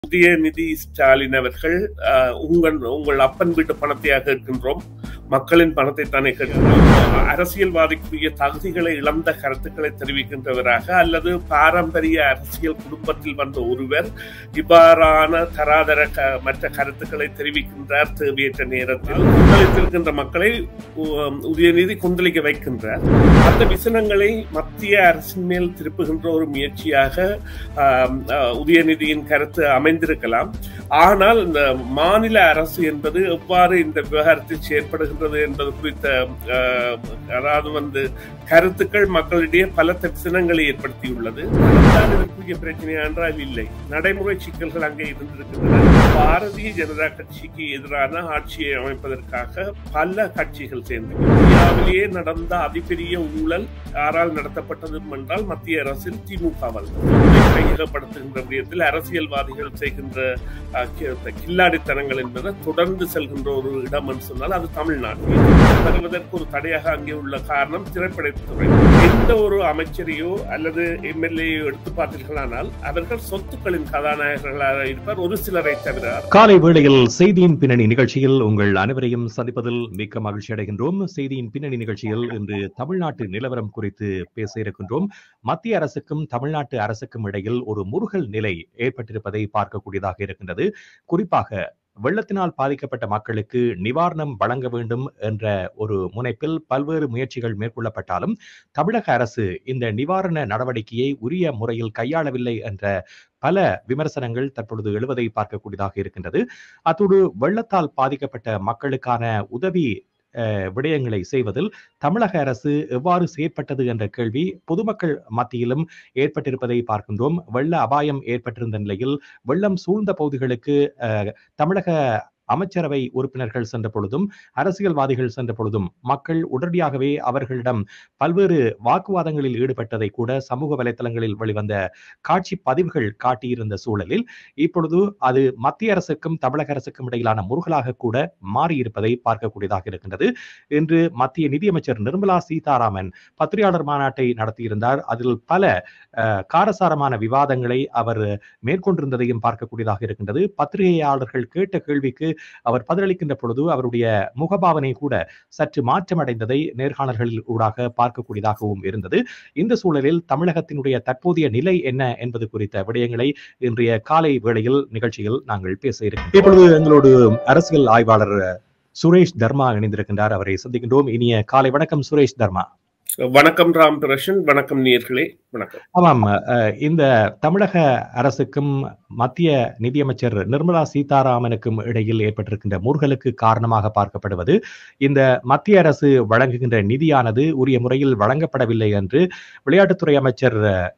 உதயநிதி ஸ்டாலின் அவர்கள் அஹ், உங்கள் உங்கள் அப்பன் வீட்டு பணத்தையாக கேட்கின்றோம் மக்களின் பணத்தை தானே கேட்கின்றோம் அரசியல்வாதிக்குரிய தகுதிகளை இழந்த கருத்துக்களை தெரிவிக்கின்றவராக அல்லது பாரம்பரிய அரசியல் குடும்பத்தில் வந்த ஒருவர் இவ்வாறான தராதர க- மற்ற கருத்துக்களை தெரிவிக்கின்றார் தேவையற்ற நேரத்தில் கொந்தளித்திருக்கின்ற மக்களை உ- உதயநிதி கொந்தளிக்க வைக்கின்றார் அந்த விசனங்களை மத்திய அரசின் மேல் திருப்புகின்ற ஒரு முயற்சியாக ஆம், அஹ், உதயநிதியின் கருத்து அமைந்திருக்கலாம் ஆனால் இந்த மாநில அரசு என்பது எவ்வாறு இந்த விவகாரத்தில் செயற்படுகின்றது என்பது குறித்த அஹ், அதாவது வந்து கருத்துக்கள் மக்களிடையே பல தரிசனங்களை ஏற்படுத்தியுள்ளது அதுதான் இதற்குரிய பிரச்சனை என்றால் இல்லை நடைமுறை சிக்கல்கள் அங்கே இருந்திருக்கின்றன பாரதிய ஜனதா கட்சிக்கு எதிரான ஆட்சியை அமைப்பதற்காக பல கட்சிகள் சேர்ந்து இந்தியாவிலேயே நடந்த அதிபெரிய ஊழல் யாரால் நடத்தப்பட்டது என்றால் மத்திய அரசில் திமுகவால் கையகப்படுத்துகின்ற விடயத்தில் அரசியல்வாதிகள் செய்கின்ற அஹ், கி- கில்லாடித்தனங்கள் என்பது தொடர்ந்து செல்கின்ற ஒரு இடம் என்று சொன்னால் அது தமிழ்நாடு வருவதற்கு ஒரு தடையாக அங்கே உள்ள காரணம் திரைப்படத்துறை எந்த ஒரு அமைச்சரையோ அல்லது எம்எல்ஏயோ எடுத்து பார்த்தீர்களானால் அவர்கள் சொத்துக்களின் கதாநாயகர்களாக இருப்பார் ஒரு சிலரை தவிர காலை வேளையில் செய்தியின் பின்னணி நிகழ்ச்சியில் உங்கள் அனைவரையும் சந்திப்பதில் மிக்க மகிழ்ச்சி அடைகின்றோம் செய்தியின் பின்னணி நிகழ்ச்சியில் இன்று தமிழ்நாட்டு நிலவரம் குறித்து பேச இருக்கின்றோம் மத்திய அரசுக்கும் தமிழ்நாட்டு அரசுக்கும் இடையில் ஒரு முருகல் நிலை ஏற்பட்டிருப்பதை பார்க்கக்கூடியதாக இருக்கின்றது குறிப்பாக வெள்ளத்தினால் பாதிக்கப்பட்ட மக்களுக்கு நிவாரணம் வழங்க வேண்டும் என்ற ஒரு முனைப்பில் பல்வேறு முயற்சிகள் மேற்கொள்ளப்பட்டாலும் தமிழக அரசு இந்த நிவாரண நடவடிக்கையை உரிய முறையில் கையாளவில்லை என்ற பல விமர்சனங்கள் தற்பொழுது எழுவதை பார்க்கக்கூடியதாக இருக்கின்றது அத்தோடு வெள்ளத்தால் பாதிக்கப்பட்ட மக்களுக்கான உதவி அஹ், விடயங்களை செய்வதில் தமிழக அரசு எவ்வாறு செயற்பட்டது என்ற கேள்வி பொதுமக்கள் மத்தியிலும் ஏற்பட்டிருப்பதை பார்க்கின்றோம் வெள்ள அபாயம் ஏற்பட்டிருந்த நிலையில் வெள்ளம் சூழ்ந்த பகுதிகளுக்கு அஹ், தமிழக அமைச்சரவை உறுப்பினர்கள் சென்ற பொழுதும் அரசியல்வாதிகள் சென்ற பொழுதும் மக்கள் உடனடியாகவே அவர்களிடம் பல்வேறு வாக்குவாதங்களில் ஈடுபட்டதை கூட சமூக வலைத்தளங்களில் வெளிவந்த காட்சி பதிவுகள் காட்டியிருந்த சூழலில் இப்பொழுது அது மத்திய அரசுக்கும் தமிழக அரசுக்கும் இடையிலான முருகலாக கூட மாறியிருப்பதை பார்க்கக்கூடியதாக இருக்கின்றது இன்று மத்திய நிதியமைச்சர் நிர்மலா சீதாராமன் பத்திரிகையாளர் மாநாட்டை நடத்தியிருந்தார் அதில் பல அஹ், காரசாரமான விவாதங்களை அவர் மேற்கொண்டிருந்ததையும் பார்க்கக்கூடியதாக இருக்கின்றது பத்திரிகையாளர்கள் கேட்ட கேள்விக்கு அவர் பதிலளிக்கின்ற பொழுது அவருடைய முகபாவனை கூட சற்று மாற்றமடைந்ததை நேர்காணல்களில் ஊடாக பார்க்கக்கூடியதாகவும் இருந்தது இந்த சூழலில் தமிழகத்தினுடைய தற்போதைய நிலை என்ன என்பது குறித்த விடயங்களை இன்றைய காலை வேளையில் நிகழ்ச்சியில் நாங்கள் பேச இருக்கிறோம் இப்பொழுது எங்களோடு அரசியல் ஆய்வாளர் சுரேஷ் தர்மா இணைந்திருக்கின்றார் அவரை சந்திக்கின்றோம் இனிய காலை வணக்கம் சுரேஷ் தர்மா வணக்கம் ராம் பிரசன் வணக்கம் நேர்களே வணக்கம் ஆமாம் அஹ், இந்த தமிழக அரசுக்கும் மத்திய நிதியமைச்சர் நிர்மலா சீதாராமனுக்கும் இடையில் ஏற்பட்டிருக்கின்ற முருகலுக்கு காரணமாக பார்க்கப்படுவது இந்த மத்திய அரசு வழங்குகின்ற நிதியானது உரிய முறையில் வழங்கப்படவில்லை என்று விளையாட்டுத்துறை அமைச்சர்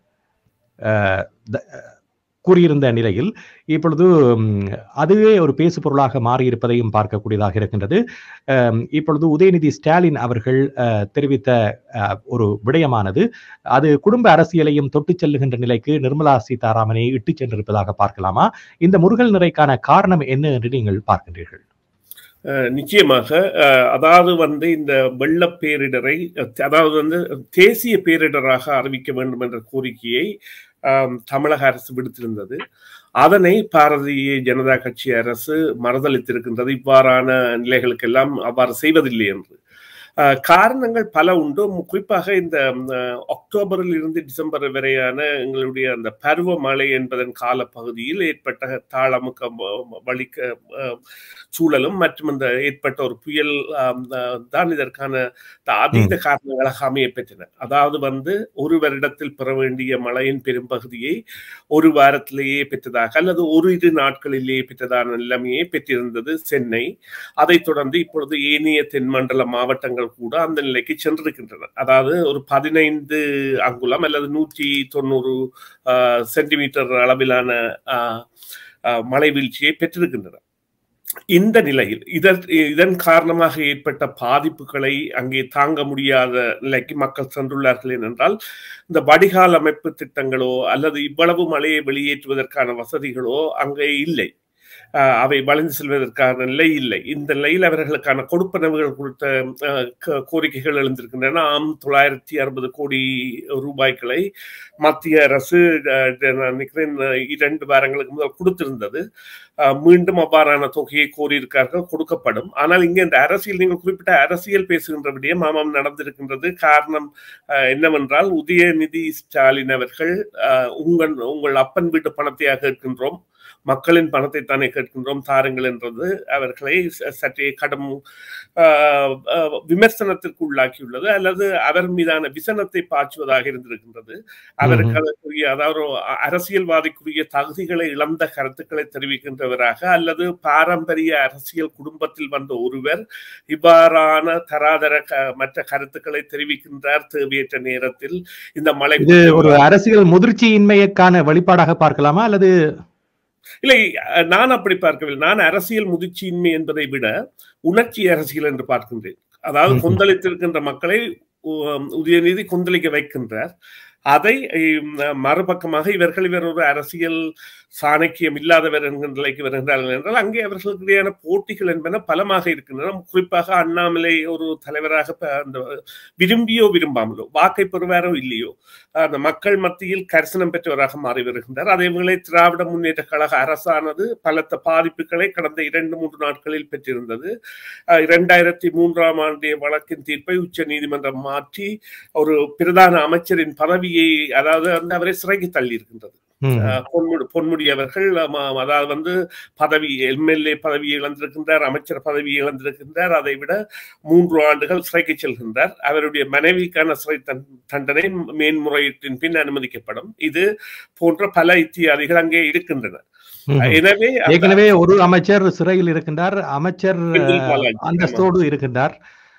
அஹ், த- கூறியிருந்த நிலையில் இப்பொழுது ம், அதுவே ஒரு பேசு பொருளாக மாறியிருப்பதையும் பார்க்கக்கூடியதாக இருக்கின்றது அம், இப்பொழுது உதயநிதி ஸ்டாலின் அவர்கள் அஹ், தெரிவித்த அஹ், ஒரு விடயமானது அது குடும்ப அரசியலையும் தொட்டுச் செல்லுகின்ற நிலைக்கு நிர்மலா சீதாராமனை இட்டுச் சென்றிருப்பதாக பார்க்கலாமா இந்த முருகல் நிறைக்கான காரணம் என்ன என்று நீங்கள் பார்க்கின்றீர்கள் அஹ் நிச்சயமாக அஹ், அதாவது வந்து இந்த வெள்ள பேரிடரை அஹ், அதாவது வந்து தேசிய பேரிடராக அறிவிக்க வேண்டும் என்ற கோரிக்கையை ஆம், தமிழக அரசு விடுத்திருந்தது அதனை பாரதிய ஜனதா கட்சி அரசு மறுதளித்திருக்கின்றது இவ்வாறான நிலைகளுக்கெல்லாம் அவ்வாறு செய்வதில்லை என்று அஹ், காரணங்கள் பல உண்டு மு- குறிப்பாக இந்த அஹ், அக்டோபரில் இருந்து டிசம்பர் வரையான எங்களுடைய அந்த பருவமழை என்பதன் காலப்பகுதியில் ஏற்பட்ட தாளமுக்க வ- வலிக்க அஹ், சூழலும் மற்றும் இந்த ஏற்பட்ட ஒரு புயல் ஆம், அஹ், தான் இதற்கான த- அதீத காரணங்களாக அமைய பெற்றன அதாவது வந்து ஒரு வருடத்தில் பெற வேண்டிய மழையின் பெரும்பகுதியை ஒரு வாரத்திலேயே பெற்றதாக அல்லது ஒரு இரு நாட்களிலேயே பெற்றதான நிலைமையை பெற்றிருந்தது சென்னை அதைத் தொடர்ந்து இப்பொழுது ஏனைய தென்மண்டல மாவட்டங்கள் கூட அந்த நிலைக்கு சென்றிருக்கின்றன அதாவது ஒரு பதினைந்து அங்குலம் அல்லது நூற்றி தொண்ணூறு சென்டிமீட்டர் அளவிலான ஆஹ், ஆஹ், மழை வீழ்ச்சியை பெற்றிருக்கின்றன இந்த நிலையில் இதன் இதன் காரணமாக ஏற்பட்ட பாதிப்புகளை அங்கே தாங்க முடியாத நிலைக்கு மக்கள் சென்றுள்ளார்கள் ஏனென்றால் இந்த வடிகால் அமைப்பு திட்டங்களோ அல்லது இவ்வளவு மழையை வெளியேற்றுவதற்கான வசதிகளோ அங்கே இல்லை அஹ், அவை வளைந்து செல்வதற்கான நிலை இல்லை இந்த நிலையில் அவர்களுக்கான கொடுப்பனவுகள் குறித்த அஹ், க- கோரிக்கைகள் எழுந்திருக்கின்றன ஆம் தொள்ளாயிரத்தி அறுபது கோடி ரூபாய்களை மத்திய அரசு அஹ், நான் நினைக்கிறேன் அஹ், இரண்டு வாரங்களுக்கு முதல் கொடுத்திருந்தது அஹ், மீண்டும் அவ்வாறான தொகையை கோரியிருக்கார்கள் கொடுக்கப்படும் ஆனால் இங்கே இந்த அரசியல் நீங்கள் குறிப்பிட்ட அரசியல் பேசுகின்ற விடயம் ஆமாம் நடந்திருக்கின்றது காரணம் அஹ், என்னவென்றால் உதயநிதி ஸ்டாலின் அவர்கள் அஹ், உங்கள் உங்கள் அப்பன் வீட்டு பணத்தையாக இருக்கின்றோம் மக்களின் பணத்தை தானே கேட்கின்றோம் தாருங்கள் என்றது அவர்களை ச- சற்றே கடும் ஆஹ், ஆஹ், விமர்சனத்திற்கு உள்ளாக்கியுள்ளது அல்லது அவர் மீதான விசனத்தை பாய்ச்சுவதாக இருந்திருக்கின்றது அவருக்கு அதற்குரிய அதாவது ஒரு அ- அரசியல்வாதிக்குரிய தகுதிகளை இழந்த கருத்துக்களை தெரிவிக்கின்றவராக அல்லது பாரம்பரிய அரசியல் குடும்பத்தில் வந்த ஒருவர் இவ்வாறான தராதர க- மற்ற கருத்துக்களை தெரிவிக்கின்றார் தேவையற்ற நேரத்தில் இந்த மலை இது ஒரு அரசியல் முதிர்ச்சியின்மைக்கான வெளிப்பாடாக பார்க்கலாமா அல்லது இல்லை அஹ், நான் அப்படி பார்க்கவில்லை நான் அரசியல் முதிர்ச்சியின்மை என்பதை விட உணர்ச்சி அரசியல் என்று பார்க்கின்றேன் அதாவது ம்ஹும். கொந்தளித்திருக்கின்ற மக்களை உ- உதயநிதி கொந்தளிக்க வைக்கின்றார் அதை உம், மறுபக்கமாக இவர்கள் இவர் ஒரு அரசியல் சாணக்கியம் இல்லாதவர் என்கிற நிலைக்கு வருகின்றார்கள் என்றால் அங்கே அவர்களுக்கு இடையான போட்டிகள் என்பன பலமாக இருக்கின்றன குறிப்பாக அண்ணாமலை ஒரு தலைவராக ப- அந்த விரும்பியோ விரும்பாமலோ வாக்கை பெறுவாரோ இல்லையோ அந்த மக்கள் மத்தியில் கரிசனம் பெற்றவராக மாறி வருகின்றார் அதேவேளை திராவிட முன்னேற்ற கழக அரசானது பலத்த பாதிப்புகளை கடந்த இரண்டு மூன்று நாட்களில் பெற்றிருந்தது அஹ் இரண்டாயிரத்தி மூன்றாம் ஆண்டிய வழக்கின் தீர்ப்பை உச்ச நீதிமன்றம் மாற்றி ஒரு பிரதான அமைச்சரின் பதவியை அதாவது வந்து அவரை சிறைக்கு தள்ளி இருக்கின்றது ம், அஹ் பொன்முடி பொன்முடி அவர்கள் ம- அதாவது வந்து பதவி எம்எல்ஏ பதவியை இழந்திருக்கின்றார் அமைச்சர் பதவியை இழந்திருக்கின்றார் அதை விட மூன்று ஆண்டுகள் சிறைக்கு செல்கின்றார் அவருடைய மனைவிக்கான சிறை தண்- தண்டனை மேன்முறையீட்டின் பின் அனுமதிக்கப்படும் இது போன்ற பல இத்தியாதிகள் அங்கே இருக்கின்றன ம். எனவே அந்த ஏற்கனவே ஒரு அமைச்சர் சிறையில் இருக்கின்றார் அமைச்சர் செந்தில் பாலாஜி, அந்தஸ்தோடு இருக்கின்றார்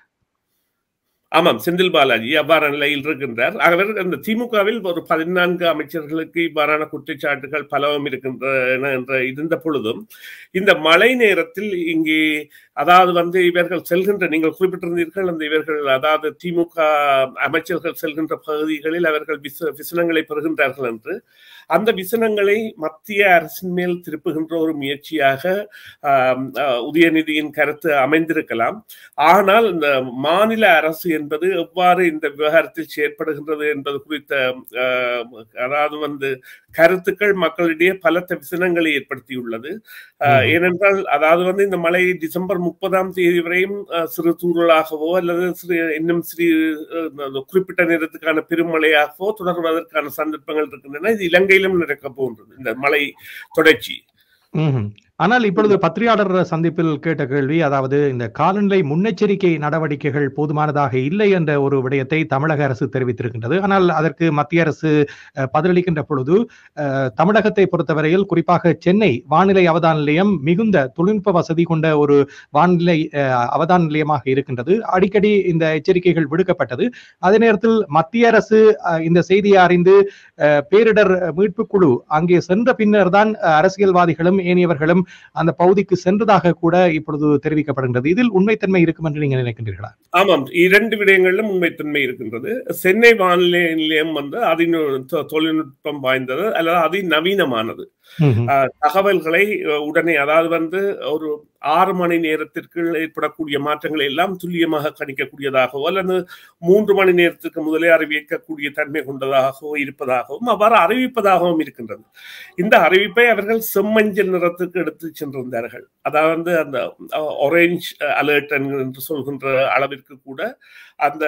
ஆமாம் செந்தில் பாலாஜி அவ்வாறான நிலையில் இருக்கின்றார் அவர் அந்த திமுகவில் ஒரு பதினான்கு அமைச்சர்களுக்கு இவ்வாறான குற்றச்சாட்டுகள் பலவும் இருக்கின்றன என்ற இருந்த பொழுதும் இந்த மழை நேரத்தில் இங்கே அதாவது வந்து இவர்கள் செல்கின்ற நீங்கள் குறிப்பிட்டிருந்தீர்கள் அந்த இவர்கள் அதாவது திமுக அமைச்சர்கள் செல்கின்ற பகுதிகளில் அவர்கள் விச விசனங்களை பெறுகின்றார்கள் என்று அந்த விசனங்களை மத்திய அரசின் மேல் திருப்புகின்ற ஒரு முயற்சியாக ஆம், அஹ், உதயநிதியின் கருத்து அமைந்திருக்கலாம் ஆனால் இந்த மாநில அரசு என்பது எவ்வாறு இந்த விவகாரத்தில் செயற்படுகின்றது என்பது குறித்த அஹ், அதாவது வந்து கருத்துக்கள் மக்களிடையே பலத்த விசனங்களை ஏற்படுத்தியுள்ளது அஹ், ம். ஏனென்றால் அதாவது வந்து இந்த மழை டிசம்பர் முப்பதாம் தேதி வரையும் அஹ், சிறு தூறலாகவோ அல்லது சிறு இன்னும் சிறு அஹ், அந்த குறிப்பிட்ட நேரத்துக்கான பெருமழையாகவோ தொடர்வதற்கான சந்தர்ப்பங்கள் இருக்கின்றன இது இலங்கையிலும் நடக்க போன்றது இந்த மழை தொடர்ச்சி ம்ஹும். ஆனால் இப்பொழுது பத்திரிகையாளர் சந்திப்பில் கேட்ட கேள்வி அதாவது இந்த காலநிலை முன்னெச்சரிக்கை நடவடிக்கைகள் போதுமானதாக இல்லை என்ற ஒரு விடயத்தை தமிழக அரசு தெரிவித்திருக்கின்றது ஆனால் அதற்கு மத்திய அரசு அஹ், பதிலளிக்கின்ற பொழுது அஹ், தமிழகத்தை பொறுத்தவரையில் குறிப்பாக சென்னை வானிலை அவதான நிலையம் மிகுந்த தொழில்நுட்ப வசதி கொண்ட ஒரு வானிலை அஹ், அவதான நிலையமாக இருக்கின்றது அடிக்கடி இந்த எச்சரிக்கைகள் விடுக்கப்பட்டது அதே நேரத்தில் மத்திய அரசு அஹ், இந்த செய்தியை அறிந்து அஹ், பேரிடர் மீட்பு குழு அங்கே சென்ற பின்னர் தான் அஹ், அரசியல்வாதிகளும் ஏனையவர்களும் அந்த பகுதிக்கு சென்றதாக கூட இப்பொழுது தெரிவிக்கப்படுகின்றது இதில் உண்மைத்தன்மை இருக்கும் என்று நீங்க நினைக்கின்றீர்களா ஆமாம் இரண்டு விடயங்களிலும் உண்மைத்தன்மை இருக்கின்றது சென்னை வானிலை நிலையம் வந்து அதிநு தொ- தொழில்நுட்பம் வாய்ந்தது அல்லது அதிநவீனமானது ம்ஹும். அஹ், தகவல்களை அஹ், உடனே அதாவது வந்து ஒரு ஆறு மணி நேரத்திற்குள் ஏற்படக்கூடிய மாற்றங்களை எல்லாம் துல்லியமாக கணிக்கக்கூடியதாகவோ அல்லது மூன்று மணி நேரத்துக்கு முதலே அறிவிக்கக்கூடிய தன்மை கொண்டதாகவோ இருப்பதாகவும் அவ்வாறு அறிவிப்பதாகவும் இருக்கின்றது இந்த அறிவிப்பை அவர்கள் செம்மஞ்சள் நிறத்துக்கு எடுத்து சென்றிருந்தார்கள் அதாவது வந்து அந்த ஒரேஞ்ச் அலர்ட் என்று சொல்கின்ற அளவிற்கு கூட அந்த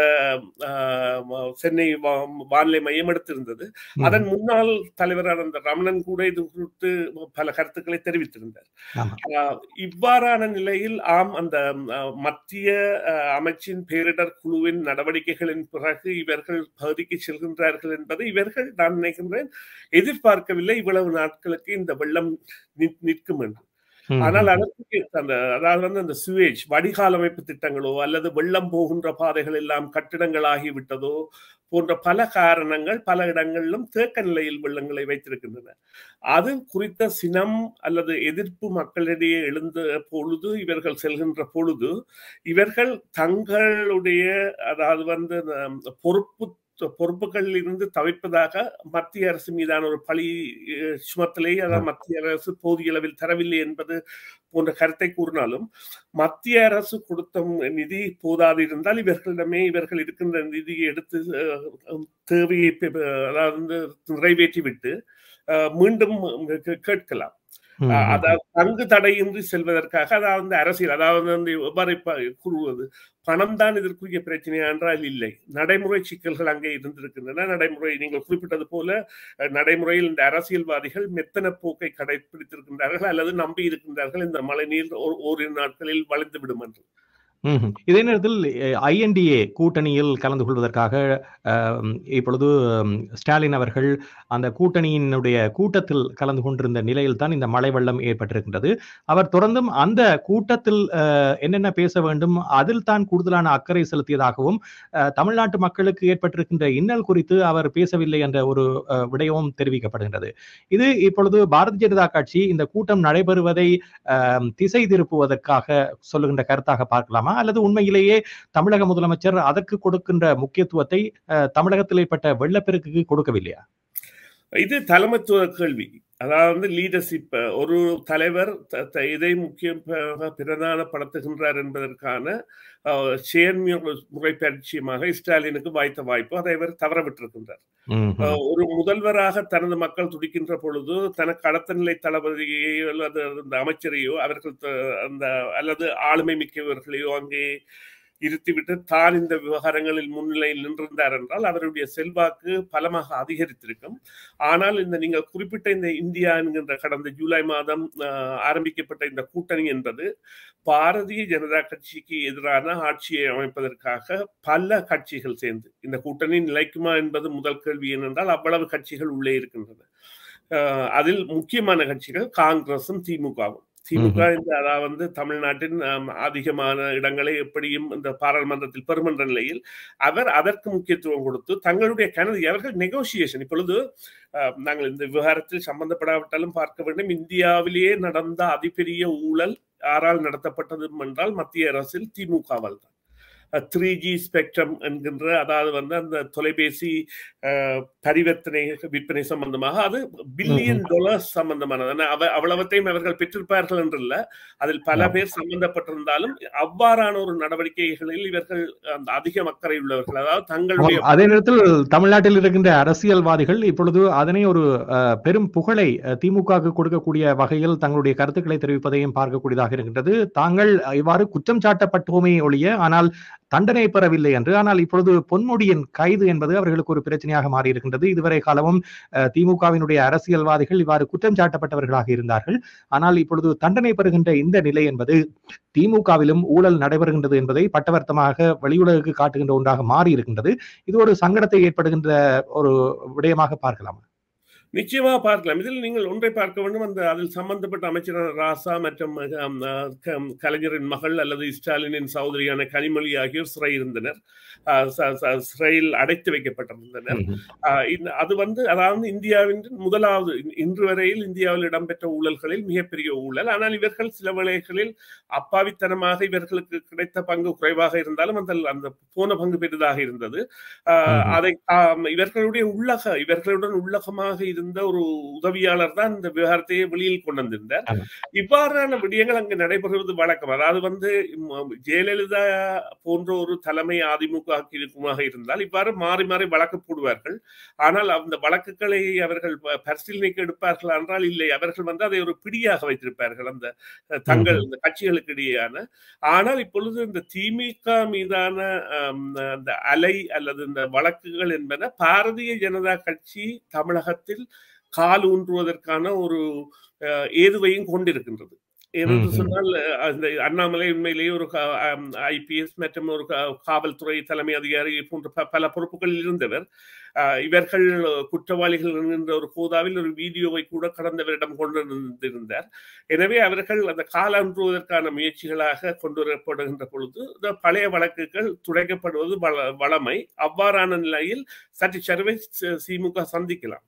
அஹ், சென்னை வா- வானிலை மையம் எடுத்திருந்தது அதன் முன்னாள் தலைவரான அந்த ரமணன் கூட இது குறித்து பல கருத்துக்களை தெரிவித்திருந்தார் ஆமா. ஆஹ் இவ்வாறான நிலையில் ஆம் அந்த ஆஹ், மத்திய ஆஹ், அமைச்சின் பேரிடர் குழுவின் நடவடிக்கைகளின் பிறகு இவர்கள் பகுதிக்கு செல்கின்றார்கள் என்பதை இவர்கள் நான் நினைக்கின்றேன் எதிர்பார்க்கவில்லை இவ்வளவு நாட்களுக்கு இந்த வெள்ளம் நிற்- நிற்கும் என்று ம்ஹும். ஆனால் அதற்கு அந்த அதாவது வந்து அந்த சுவேஜ் வடிகால் அமைப்பு திட்டங்களோ அல்லது வெள்ளம் போகின்ற பாதைகள் எல்லாம் கட்டிடங்களாகி விட்டதோ போன்ற பல காரணங்கள் பல இடங்களிலும் தேக்க நிலையில் வெள்ளங்களை வைத்திருக்கின்றன அது குறித்த சினம் அல்லது எதிர்ப்பு மக்களிடையே எழுந்த பொழுது இவர்கள் செல்கின்ற பொழுது இவர்கள் தங்களுடைய அதாவது வந்து அந்த பொறுப்பு பொறுப்புகளில் இருந்து தவிர்ப்பதாக மத்திய அரசு மீதான ஒரு பழி சுமத்தலை அதாவது மத்திய அரசு போதிய அளவில் தரவில்லை என்பது போன்ற கருத்தை கூறினாலும் மத்திய அரசு கொடுத்த நிதி போதாது இருந்தால் இவர்களிடமே இவர்கள் இருக்கின்ற நிதியை எடுத்து தேவையை அதாவது நிறைவேற்றி விட்டு மீண்டும் கேட்கலாம் அதாவது தங்கு தடையின்றி செல்வதற்காக அதாவது அரசியல் அதாவது வந்து எவ்வாறு கூறுவது பணம் தான் இதற்குரிய பிரச்சனை என்றால் இல்லை நடைமுறை சிக்கல்கள் அங்கே இருந்திருக்கின்றன நடைமுறை நீங்கள் குறிப்பிட்டது போல நடைமுறையில் இந்த அரசியல்வாதிகள் மெத்தன போக்கை கடைபிடித்திருக்கின்றார்கள் அல்லது நம்பி இருக்கின்றார்கள் இந்த மழை நீர் ஓரிரு நாட்களில் வளைந்து விடும் என்று இதே நேரத்தில் ஐஎன்டிஏ கூட்டணியில் கலந்து கொள்வதற்காக இப்பொழுது ஸ்டாலின் அவர்கள் அந்த கூட்டணியினுடைய கூட்டத்தில் கலந்து கொண்டிருந்த நிலையில் தான் இந்த மழை வெள்ளம் ஏற்பட்டிருக்கின்றது அவர் தொடர்ந்தும் அந்த கூட்டத்தில் என்னென்ன பேச வேண்டும் அதில் தான் கூடுதலான அக்கறை செலுத்தியதாகவும் தமிழ்நாட்டு மக்களுக்கு ஏற்பட்டிருக்கின்ற இன்னல் குறித்து அவர் பேசவில்லை என்ற ஒரு விடயமும் தெரிவிக்கப்படுகின்றது இது இப்பொழுது பாரதிய ஜனதா கட்சி இந்த கூட்டம் நடைபெறுவதை திசை திருப்புவதற்காக சொல்லுகின்ற கருத்தாக பார்க்கலாமா அல்லது உண்மையிலேயே தமிழக முதலமைச்சர் அதற்கு கொடுக்கின்ற முக்கியத்துவத்தை தமிழகத்தில் ஏற்பட்ட வெள்ளப்பெருக்குக்கு கொடுக்கவில்லையா இது தலைமைத்துவ கேள்வி அதாவது லீடர்ஷிப் ஒரு தலைவர் இதை முக்கிய பிரதானப்படுத்துகின்றார் என்பதற்கான செயன்முறை பரிச்சயமாக ஸ்டாலினுக்கு வாய்த்த வாய்ப்பு அதை அவர் தவறவிட்டிருக்கின்றார் ஒரு முதல்வராக தனது மக்கள் துடிக்கின்ற பொழுது தனக்கு அடுத்த நிலை தளபதியையோ அல்லது அந்த அமைச்சரையோ அவர்கள் அந்த அல்லது ஆளுமை மிக்கவர்களையோ அங்கே இருத்திவிட்டு தான் இந்த விவகாரங்களில் முன்னிலையில் நின்றிருந்தார் என்றால் அவருடைய செல்வாக்கு பலமாக அதிகரித்திருக்கும் ஆனால் இந்த நீங்கள் குறிப்பிட்ட இந்த இந்தியா என்கின்ற கடந்த ஜூலை மாதம் ஆரம்பிக்கப்பட்ட இந்த கூட்டணி என்பது பாரதிய ஜனதா கட்சிக்கு எதிரான ஆட்சியை அமைப்பதற்காக பல கட்சிகள் சேர்ந்து இந்த கூட்டணி நிலைக்குமா என்பது முதல் கேள்வி ஏனென்றால் அவ்வளவு கட்சிகள் உள்ளே இருக்கின்றன அதில் முக்கியமான கட்சிகள் காங்கிரசும் திமுகவும் திமுக இந்த அதாவது வந்து தமிழ்நாட்டின் அதிகமான இடங்களை எப்படியும் இந்த பாராளுமன்றத்தில் பெருமன்ற நிலையில் அவர் அதற்கு முக்கியத்துவம் கொடுத்து தங்களுடைய கனது அவர்கள் நெகோசியேஷன் இப்பொழுது நாங்கள் இந்த விவகாரத்தில் சம்பந்தப்படாவிட்டாலும் பார்க்க வேண்டும் இந்தியாவிலேயே நடந்த அதிபெரிய ஊழல் யாரால் நடத்தப்பட்டது என்றால் மத்திய அரசில் திமுகவால் தான் த்ரீ ஜி ஸ்பெக்ட்ரம் என்கின்ற அதாவது வந்து அந்த தொலைபேசி பரிவர்த்தனை விற்பனை சம்பந்தமாக அது பில்லியன் டாலர்ஸ் சம்பந்தமானது அவ்வளவத்தையும் அவர்கள் பெற்றிருப்பார்கள் என்றில்ல அதில் பல பேர் சம்பந்தப்பட்டிருந்தாலும் அவ்வாறான ஒரு நடவடிக்கைகளில் இவர்கள் அந்த அதிக அக்கறை உள்ளவர்கள் அதாவது தங்களுடைய அதே நேரத்தில் தமிழ்நாட்டில் இருக்கின்ற அரசியல்வாதிகள் இப்பொழுது அதனை ஒரு பெரும் புகழை திமுக கொடுக்கக்கூடிய வகையில் தங்களுடைய கருத்துக்களை தெரிவிப்பதையும் பார்க்கக்கூடியதாக இருக்கின்றது தாங்கள் இவ்வாறு குற்றம் சாட்டப்பட்டோமே ஒழிய ஆனால் தண்டனை பெறவில்லை என்று ஆனால் இப்பொழுது பொன்முடியின் கைது என்பது அவர்களுக்கு ஒரு பிரச்சனையாக மாறி இருக்கின்றது இதுவரை காலமும் திமுகவினுடைய அரசியல்வாதிகள் இவ்வாறு குற்றம் சாட்டப்பட்டவர்களாக இருந்தார்கள் ஆனால் இப்பொழுது தண்டனை பெறுகின்ற இந்த நிலை என்பது திமுகவிலும் ஊழல் நடைபெறுகின்றது என்பதை பட்டவர்த்தமாக வெளியுலகுக்கு காட்டுகின்ற ஒன்றாக மாறி இருக்கின்றது இது ஒரு சங்கடத்தை ஏற்படுகின்ற ஒரு விடயமாக பார்க்கலாம் நிச்சயமாக பார்க்கலாம் இதில் நீங்கள் ஒன்றை பார்க்க வேண்டும் அந்த அதில் சம்பந்தப்பட்ட அமைச்சர் ராசா மற்றும் கலைஞரின் மகள் அல்லது ஸ்டாலினின் சகோதரியான கனிமொழி ஆகியோர் சிறை இருந்தனர் சிறையில் அடைத்து வைக்கப்பட்டிருந்தனர் அது வந்து அதாவது இந்தியாவின் முதலாவது இன்று வரையில் இந்தியாவில் இடம்பெற்ற ஊழல்களில் மிகப்பெரிய ஊழல் ஆனால் இவர்கள் சில வேளைகளில் அப்பாவித்தனமாக இவர்களுக்கு கிடைத்த பங்கு குறைவாக இருந்தாலும் அந்த அந்த போன பங்கு பெரிதாக இருந்தது அதை இவர்களுடைய உள்ளக இவர்களுடன் உள்ளகமாக இருந்த ஒரு உதவியாளர் தான் இந்த விவகாரத்தையே வெளியில் கொண்டு வந்திருந்தார் இவ்வாறான விடயங்கள் அங்கு நடைபெறுவது வழக்கம் அதாவது வந்து ஜெயலலிதா போன்ற ஒரு தலைமை அதிமுக இருக்குமாக இருந்தால் இவ்வாறு மாறி மாறி வழக்கு போடுவார்கள் ஆனால் அந்த வழக்குகளை அவர்கள் பரிசீலனைக்கு எடுப்பார்கள் என்றால் இல்லை அவர்கள் வந்து அதை ஒரு பிடியாக வைத்திருப்பார்கள் அந்த தங்கள் இந்த கட்சிகளுக்கு இடையேயான ஆனால் இப்பொழுது இந்த திமுக மீதான அந்த அலை அல்லது இந்த வழக்குகள் என்பன பாரதிய ஜனதா கட்சி தமிழகத்தில் கால் ஊன்றுவதற்கான ஒரு ஏதுவையும் கொண்டிருக்கின்றது என்று சொன்னால் அந்த அண்ணாமலை உண்மையிலேயே ஒரு ஐபிஎஸ் மற்றும் ஒரு காவல்துறை தலைமை அதிகாரி போன்ற பல பொறுப்புகளில் இருந்தவர் இவர்கள் குற்றவாளிகள் என்கின்ற ஒரு கோதாவில் ஒரு வீடியோவை கூட கடந்தவரிடம் கொண்டு வந்திருந்தார் எனவே அவர்கள் அந்த கால அன்றுவதற்கான முயற்சிகளாக கொண்டு வரப்படுகின்ற பொழுது இந்த பழைய வழக்குகள் துடைக்கப்படுவது வளமை அவ்வாறான நிலையில் சற்று சரிவை திமுக சந்திக்கலாம்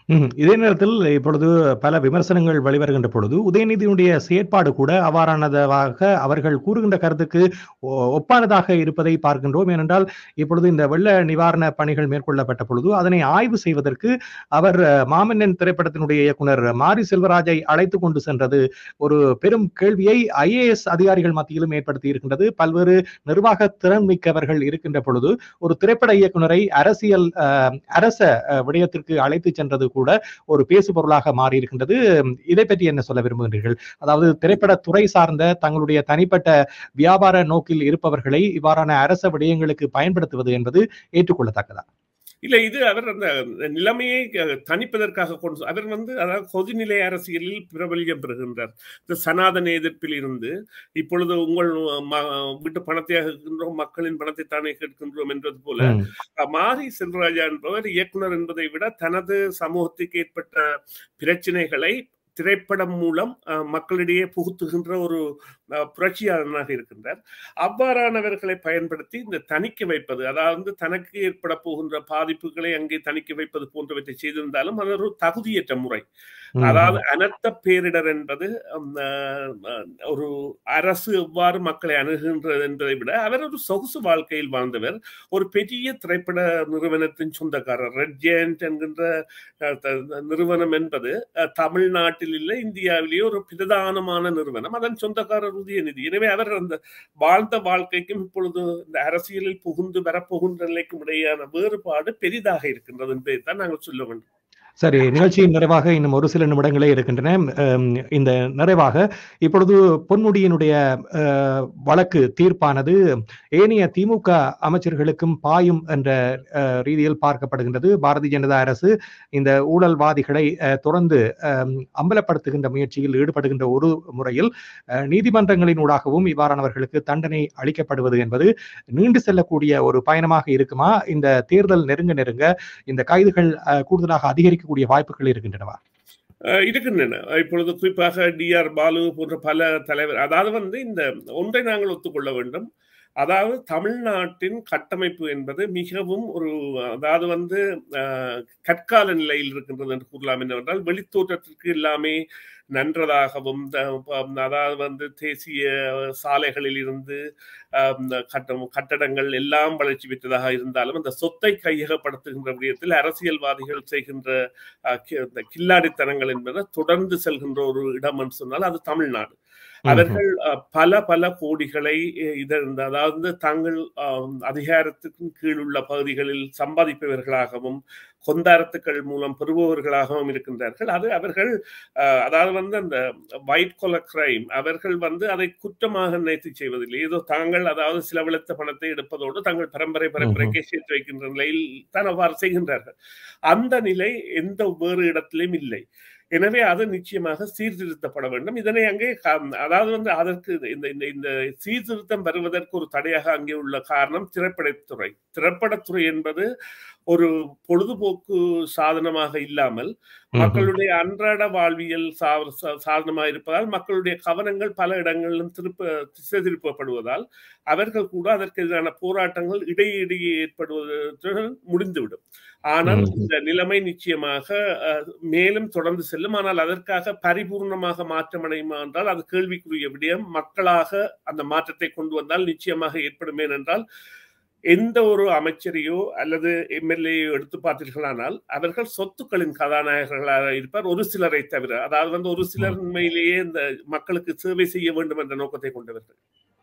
ம். இதே நேரத்தில் இப்பொழுது பல விமர்சனங்கள் வெளிவருகின்ற பொழுது, உதயநிதியினுடைய செயற்பாடு கூட அவ்வாறானதாக அவர்கள் கூறுகின்ற கருத்துக்கு ஒ ஒப்பானதாக இருப்பதை பார்க்கின்றோம். ஏனென்றால், இப்பொழுது இந்த வெள்ள நிவாரண பணிகள் மேற்கொள்ளப்பட்ட பொழுது, அதனை ஆய்வு செய்வதற்கு அவர் மாமன்னன் திரைப்படத்தினுடைய இயக்குனர் மாரி செல்வராஜை அழைத்துக் கொண்டு சென்றது ஒரு பெரும் கேள்வியை ஐஏஎஸ் அதிகாரிகள் மத்தியிலும் ஏற்படுத்தி இருக்கின்றது. பல்வேறு நிர்வாக திறன் மிக்கவர்கள் இருக்கின்ற பொழுது, ஒரு திரைப்பட இயக்குனரை அரசியல் அ அரச அ விடயத்திற்கு அழைத்துச் சென்றது கூட ஒரு பேசு பொருளாக மாறியிருக்கின்றது. இதைப் பற்றி என்ன சொல்ல விரும்புகின்றீர்கள்? அதாவது திரைப்படத் துறை சார்ந்த தங்களுடைய தனிப்பட்ட வியாபார நோக்கில் இருப்பவர்களை இவ்வாறான அரச விடயங்களுக்கு பயன்படுத்துவது என்பது ஏற்றுக்கொள்ளத்தக்கதா? இல்ல இது அவர் அந்த நிலைமையை அ தணிப்பதற்காக கொண்டு அவர் வந்து அதாவது கொதிநிலை அரசியலில் பிரபல்யம் பெறுகின்றார். இந்த சனாதன எதிர்ப்பில் இருந்து இப்பொழுது உங்கள் ம வீட்டு பணத்தை கேட்கின்றோம், மக்களின் பணத்தை தானே கேட்கின்றோம் என்றது போல, ம். மாரி செல்வராஜா என்பவர் இயக்குனர் என்பதை விட தனது சமூகத்துக்கு ஏற்பட்ட பிரச்சனைகளை திரைப்படம் மூலம் அ மக்களிடையே புகுத்துகின்ற ஒரு அ புரட்சியாளனாக இருக்கின்றார். அவ்வாறானவர்களை பயன்படுத்தி இந்த தணிக்க வைப்பது, அதாவது தனக்கு ஏற்பட போகின்ற பாதிப்புகளை அங்கே தணிக்க வைப்பது போன்றவற்றை செய்திருந்தாலும், அது ஒரு தகுதியற்ற முறை. அதாவது ம்ஹ்ம். அனர்த்த பேரிடர் என்பது அம் அ அ ஒரு அரசு எவ்வாறு மக்களை அணுகுகின்றது என்பதை விட, அவர் ஒரு சொகுசு வாழ்க்கையில் வாழ்ந்தவர். ஒரு பெரிய திரைப்பட நிறுவனத்தின் சொந்தக்காரர். ரெட் ஜெயண்ட் என்கின்ற அ த நிறுவனம் என்பது அ தமிழ்நாட்டில் இல்ல, இந்தியாவிலேயே ஒரு பிரதானமான நிறுவனம். அதன் சொந்தக்காரர் உதயநிதி. எனவே அவர் அந்த வாழ்ந்த வாழ்க்கைக்கும் இப்பொழுது இந்த அரசியலில் புகுந்து வரப்போகின்ற நிலைக்கும் இடையேயான வேறுபாடு பெரிதாக இருக்கின்றது என்பதைத்தான் நாங்கள் சொல்ல வேண்டும். சரி. நிகழ்ச்சியின் நிறைவாக இன்னும் ஒரு சில நிமிடங்களே இருக்கின்றன. அம் இந்த நிறைவாக இப்பொழுது பொன்முடியினுடைய அ வழக்கு தீர்ப்பானது ஏனைய திமுக அமைச்சர்களுக்கும் பாயும் என்ற அ ரீதியில் பார்க்கப்படுகின்றது. பாரதிய ஜனதா அரசு இந்த ஊழல்வாதிகளை அ தொடர்ந்து அம் அம்பலப்படுத்துகின்ற முயற்சியில் ஈடுபடுகின்ற ஒரு முறையில், அ நீதிமன்றங்களினூடாகவும் இவ்வாறானவர்களுக்கு தண்டனை அளிக்கப்படுவது என்பது நீண்டு செல்லக்கூடிய ஒரு பயணமாக இருக்குமா? இந்த தேர்தல் நெருங்க நெருங்க இந்த கைதுகள் அ கூடுதலாக அதிகரிக்கக்கூடிய வாய்ப்புகள் இருக்கின்றனவா? அ இருக்கின்றன. இப்பொழுது குறிப்பாக டி.ஆர். பாலு போன்ற பல தலைவர் அதாவது வந்து இந்த ஒன்றை நாங்கள் ஒத்துக்கொள்ள வேண்டும். அதாவது தமிழ்நாட்டின் கட்டமைப்பு என்பது மிகவும் ஒரு அதாவது வந்து அ கற்கால நிலையில் இருக்கின்றது என்று கூறலாம். என்னவென்றால், வெளித்தோற்றத்திற்கு எல்லாமே நன்றதாகவும், த ப அதாவது வந்து தேசிய சாலைகளில் இருந்து அ கட்ட கட்டடங்கள் எல்லாம் வளர்ச்சி பெற்றதாக இருந்தாலும், அந்த சொத்தை கையகப்படுத்துகின்ற விடயத்தில் அரசியல்வாதிகள் செய்கின்ற அ கி இந்த கில்லாடித்தனங்கள் என்பது தொடர்ந்து செல்கின்ற ஒரு இடம் என்று சொன்னால் அது தமிழ்நாடு. ம்ஹ்ம். அவர்கள் அ பல பல கோடிகளை இத அதாவது தாங்கள் அ அதிகாரத்தின் கீழ் உள்ள பகுதிகளில் சம்பாதிப்பவர்களாகவும், கொந்தாரத்துக்கள் மூலம் பெறுபவர்களாகவும் இருக்கின்றார்கள். அது அவர்கள் அ அதாவது வந்து அந்த ஒயிட் காலர் கிரைம் அவர்கள் வந்து அதை குற்றமாக நினைத்து செய்வதில்லை. ஏதோ தாங்கள் அதாவது செலவழித்த பணத்தை எடுப்பதோடு தங்கள் பரம்பரை ம்ஹ்ம். பரம்பரைக்கே சேர்த்து வைக்கின்ற நிலையில் தான் அவ்வாறு செய்கின்றார்கள். அந்த நிலை எந்த வேறு இடத்திலும் இல்லை. எனவே அது நிச்சயமாக சீர்திருத்தப்பட வேண்டும். இதனை அங்கே க அதாவது வந்து அதற்கு இந்த இந்த இந்த சீர்திருத்தம் வருவதற்கு ஒரு தடையாக அங்கே உள்ள காரணம் திரைப்படத்துறை. திரைப்படத்துறை என்பது ஒரு பொழுதுபோக்கு சாதனமாக இல்லாமல், ம்ஹ்ம். மக்களுடைய அன்றாட வாழ்வியல் சா சா சாதனமாக இருப்பதால், மக்களுடைய கவனங்கள் பல இடங்களிலும் திருப்ப திசை திருப்பப்படுவதால், அவர்கள் கூட அதற்கு எதிரான போராட்டங்கள் இடையிடையே ஏற்படுவதுடன் முடிந்துவிடும். ஆனால் ம்ஹ்ம். இந்த நிலைமை நிச்சயமாக அ மேலும் தொடர்ந்து செல்லும். ஆனால் அதற்காக பரிபூர்ணமாக மாற்றமடையுமா என்றால், அது கேள்விக்குரிய விடயம். மக்களாக அந்த மாற்றத்தை கொண்டு வந்தால் நிச்சயமாக ஏற்படும். ஏனென்றால், எந்த ஒரு அமைச்சரையோ அல்லது எம்.எல்.ஏ.யோ எடுத்து பார்த்தீர்களானால், அவர்கள் சொத்துக்களின் கதாநாயகர்களாக இருப்பார். ஒரு சிலரை தவிர. அதாவது வந்து ஒரு சிலர் ம். உண்மையிலேயே இந்த மக்களுக்கு சேவை செய்ய வேண்டும் என்ற நோக்கத்தை கொண்டவர்கள்.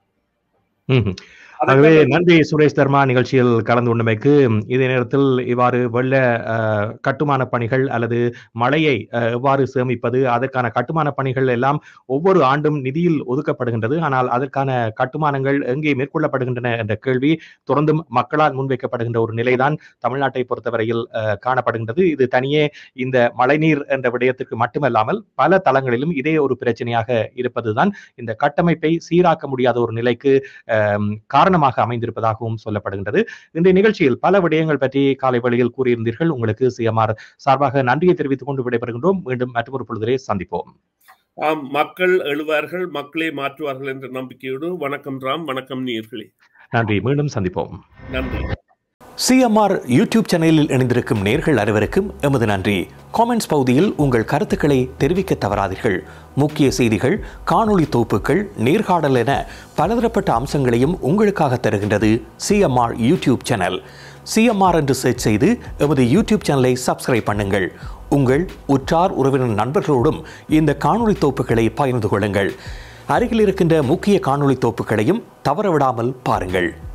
ம்ஹ்ம். ஆகவே அதற்காக நன்றி சுரேஷ் தர்மா நிகழ்ச்சியில் கலந்து கொண்டமைக்கு. இதே நேரத்தில் இவ்வாறு வெள்ள அ கட்டுமான பணிகள் அல்லது மழையை அ எவ்வாறு சேமிப்பது, அதற்கான கட்டுமான பணிகள் எல்லாம் ஒவ்வொரு ஆண்டும் நிதியில் ஒதுக்கப்படுகின்றது. ஆனால் அதற்கான கட்டுமானங்கள் எங்கே மேற்கொள்ளப்படுகின்றன என்ற கேள்வி தொடர்ந்தும் மக்களால் முன்வைக்கப்படுகின்ற ஒரு நிலைதான் தமிழ்நாட்டை பொறுத்தவரையில் அ காணப்படுகின்றது. இது தனியே இந்த மழைநீர் என்ற விடயத்திற்கு மட்டுமல்லாமல், பல தளங்களிலும் இதே ஒரு பிரச்சனையாக இருப்பதுதான் இந்த கட்டமைப்பை சீராக்க முடியாத ஒரு நிலைக்கு அ காரணமாக அமைந்திருப்பதாகவும் சொல்லப்படுகின்றது. இன்றைய நிகழ்ச்சியில் பல விடயங்கள் பற்றி காலை வேளையில் கூறியிருந்தீர்கள். உங்களுக்கு சி.எம்.ஆர். சார்பாக நன்றியை தெரிவித்துக் கொண்டு விடைபெறுகின்றோம். மீண்டும் மற்றொரு பொழுதிலே சந்திப்போம். ஆம். மக்கள் எழுவார்கள், மக்களே மாற்றுவார்கள் என்ற நம்பிக்கையோடு வணக்கம் ராம். வணக்கம் நேயர்களே. நன்றி. மீண்டும் சந்திப்போம். நன்றி. சிஎம்ஆர் யூடியூப் சேனலில் இணைந்திருக்கும் நேர்கள் அனைவருக்கும் எமது நன்றி காமெண்ட்ஸ் பகுதியில் உங்கள் கருத்துக்களை தெரிவிக்க தவறாதீர்கள் முக்கிய செய்திகள் காணொளி தொகுப்புகள் நேர்காணல் என பலதரப்பட்ட அம்சங்களையும் உங்களுக்காக தருகின்றது சிஎம்ஆர் யூடியூப் சேனல் சிஎம்ஆர் என்று சர்ச் செய்து எமது யூடியூப் சேனலை சப்ஸ்கிரைப் பண்ணுங்கள் உங்கள் உற்றார் உறவினர் நண்பர்களோடும் இந்த காணொளி தொகுப்புகளை பகிர்ந்து கொள்ளுங்கள் அருகில் இருக்கின்ற முக்கிய காணொளி தொகுப்புகளையும் தவறவிடாமல் பாருங்கள்